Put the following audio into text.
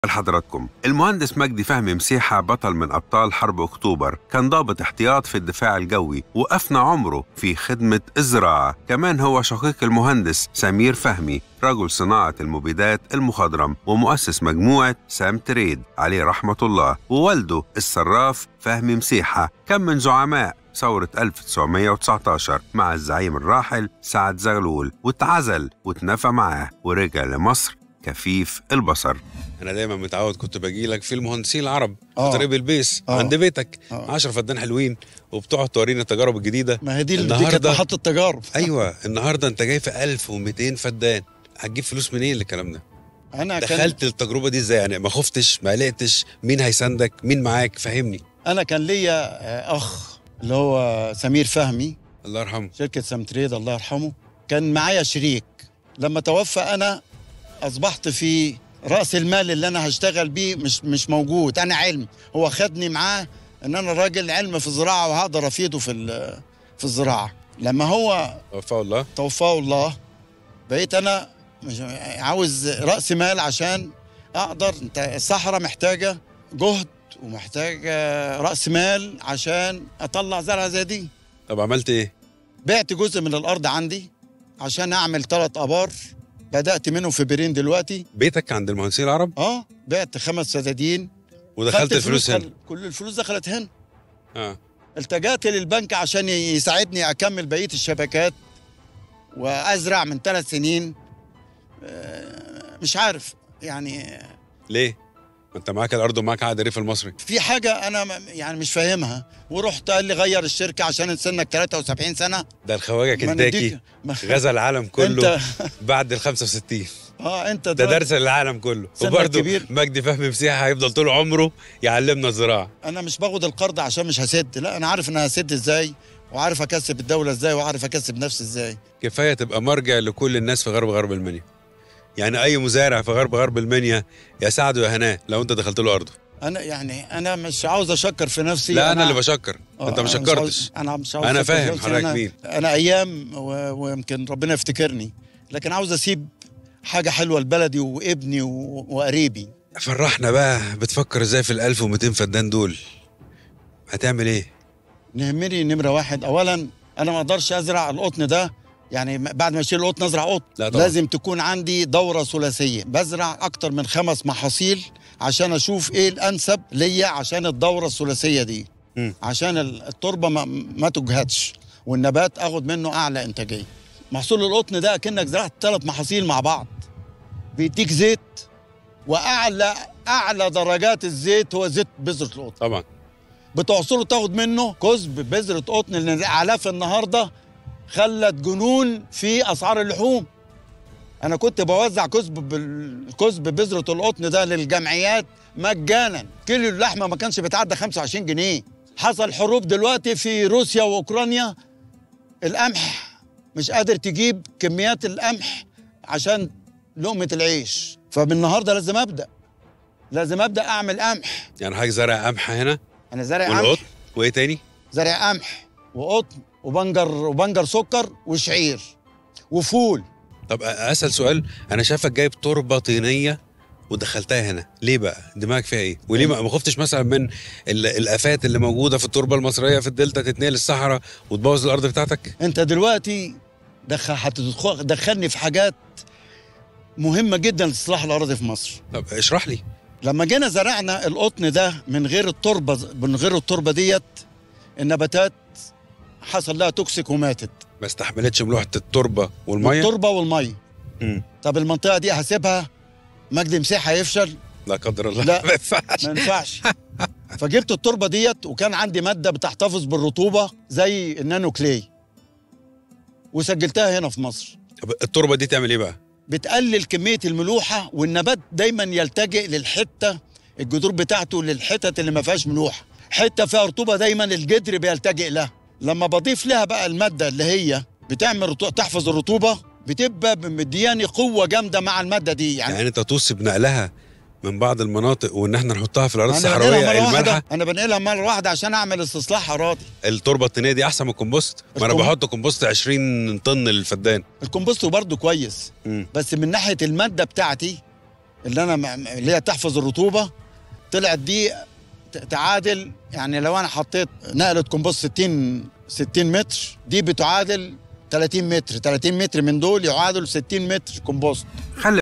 لحضراتكم المهندس مجدي فهمي مسيحة بطل من أبطال حرب أكتوبر كان ضابط احتياط في الدفاع الجوي وأفنى عمره في خدمة الزراعة كمان هو شقيق المهندس سمير فهمي رجل صناعة المبيدات المخضرم ومؤسس مجموعة سام تريد عليه رحمة الله ووالده الصراف فهمي مسيحة كان من زعماء ثورة 1919 مع الزعيم الراحل سعد زغلول واتعزل واتنفى معاه ورجع لمصر كفيف البصر انا دايما متعود كنت باجي لك في المهندسين العرب آه. في طريق البيس آه. عند بيتك آه. 10 فدان حلوين وبتقعد تورينا التجارب الجديده ما هي دي دي كانت النهاردة- محطة تجارب ايوه النهارده انت جاي في 1200 فدان هتجيب فلوس منين للكلام ده انا كان دخلت التجربه دي ازاي يعني ما خفتش ما قلقتش مين هيساندك مين معاك فهمني انا كان ليا آه، اخ اللي هو سمير فهمي الله يرحمه شركة سمتريد الله يرحمه كان معايا شريك لما توفى أنا أصبحت في رأس المال اللي أنا هشتغل بيه مش مش موجود أنا علم هو خدني معاه إن أنا راجل علم في الزراعة وهقدر أفيده في ال- في الزراعة لما هو وفاه الله توفاه الله بقيت أنا مش عاوز رأس مال عشان أقدر أنت الصحراء محتاجة جهد ومحتاجة رأس مال عشان أطلع زرعة زي دي طب عملت ايه بعت جزء من الارض عندي عشان اعمل ثلاث ابار بدات منهم في بيرين دلوقتي بيتك عند المهندسين العرب اه بعت خمس سدادين ودخلت خدت الفلوس هنا خل- كل الفلوس دخلت هنا اه التجأت للبنك عشان ي- يساعدني اكمل بقيه الشبكات وازرع من ثلاث سنين آه، مش عارف يعني ليه ما انت معاك الارض ومعاك عقد الريف المصري في حاجه انا م- يعني مش فاهمها ورحت قال لي غير الشركه عشان سنك 73 سنه ده الخواجه ما كنتاكي نديك- ما- غزا العالم كله انت بعد ال 65 اه انت ده دلوقتي- درس للعالم كله سنك وبرضه كبير. مجدي فهمي مسيحه هيفضل طول عمره يعلمنا الزراعه انا مش باخد القرض عشان مش هسد لا انا عارف ان انا هسد ازاي وعارف اكسب الدوله ازاي وعارف اكسب نفسي ازاي كفايه تبقى مرجع لكل الناس في غرب غرب المنيا يعني اي مزارع في غرب غرب المنيا يا سعده يا هناه لو انت دخلت له ارضه انا يعني انا مش عاوز اشكر في نفسي لا انا اللي بشكر آه، انت ما أنا مش شكرتش عاوز- انا مش عاوز أنا أشكر فاهم نفسي، حضرتك أنا مين. انا ايام و- ويمكن ربنا يفتكرني لكن عاوز اسيب حاجه حلوه لبلدي وابني و- وقريبي فرحنا بقى بتفكر ازاي في ال 1200 فدان دول هتعمل ايه نهمني نمره واحد اولا انا ما اقدرش ازرع القطن ده يعني م- بعد ما اشيل القطن ازرع قطن لا طبعا. لازم تكون عندي دوره ثلاثيه بزرع اكتر من خمس محاصيل عشان اشوف ايه الانسب ليا عشان الدوره الثلاثيه دي مم. عشان ال- التربه ما, ما تجهدش والنبات اخد منه اعلى انتاجيه محصول القطن ده كأنك زرعت ثلاث محاصيل مع بعض بيديك زيت واعلى اعلى درجات الزيت هو زيت بذره القطن طبعا بتعصره تاخد منه كزب بذرة قطن لأن الأعلاف النهاردة خلت جنون في أسعار اللحوم أنا كنت بوزع كزب بال- كزب بذرة القطن ده للجمعيات مجانا كيلو اللحمة ما كانش بيتعدى 25 جنيه حصل حروب دلوقتي في روسيا وأوكرانيا القمح مش قادر تجيب كميات القمح عشان لقمة العيش فمن النهاردة لازم أبدأ لازم أبدأ أعمل قمح يعني حاجه زرع قمح هنا أنا زارع قمح والقطن وايه تاني زرع قمح وقطن وبنجر وبنجر سكر وشعير وفول طب اسال سؤال انا شايفك جايب تربه طينيه ودخلتها هنا ليه بقى دماغك فيها ايه وليه ما ما خفتش مثلا من ال- الافات اللي موجوده في التربه المصريه في الدلتا تتنقل الصحراء وتبوظ الارض بتاعتك انت دلوقتي دخل هتدخل دخلني في حاجات مهمه جدا لاصلاح الاراضي في مصر طب اشرح لي لما جينا زرعنا القطن ده من غير التربه من غير التربه ديت النباتات حصل لها توكسيك وماتت ما استحملتش ملوحه التربه والميه التربه والميه مم. طب المنطقه دي هسيبها مجدي مسيح هيفشل لا قدر الله لا. ما ينفعش ما ينفعش فجبت التربه ديت وكان عندي ماده بتحتفظ بالرطوبه زي النانو كلي وسجلتها هنا في مصر طب التربه دي تعمل ايه بقى بتقلل كميه الملوحه والنبات دايما يلتجئ للحته الجذور بتاعته للحتت اللي ما فيهاش ملوحه حته فيها رطوبه دايما الجدر بيلتجئ لها لما بضيف لها بقى الماده اللي هي بتعمل رطو... تحفظ الرطوبه بتبقى مدياني قوه جامده مع الماده دي يعني, يعني انت توصي بنقلها من بعض المناطق وان احنا نحطها في الاراضي انا بنقلها الصحراويه مره واحده المالحه انا بنقلها مره واحده عشان اعمل استصلاح اراضي التربه الطينيه دي احسن من الكمبوست ما انا الكم- بحط كومبوست 20 طن للفدان الكمبوست برضه كويس مم. بس من ناحيه الماده بتاعتي اللي انا م- اللي هي تحفظ الرطوبه طلعت دي ت- تعادل يعني لو انا حطيت نقله كومبوست 60 60 متر دي بتعادل 30 متر 30 متر من دول يعادل 60 متر كومبوست خلي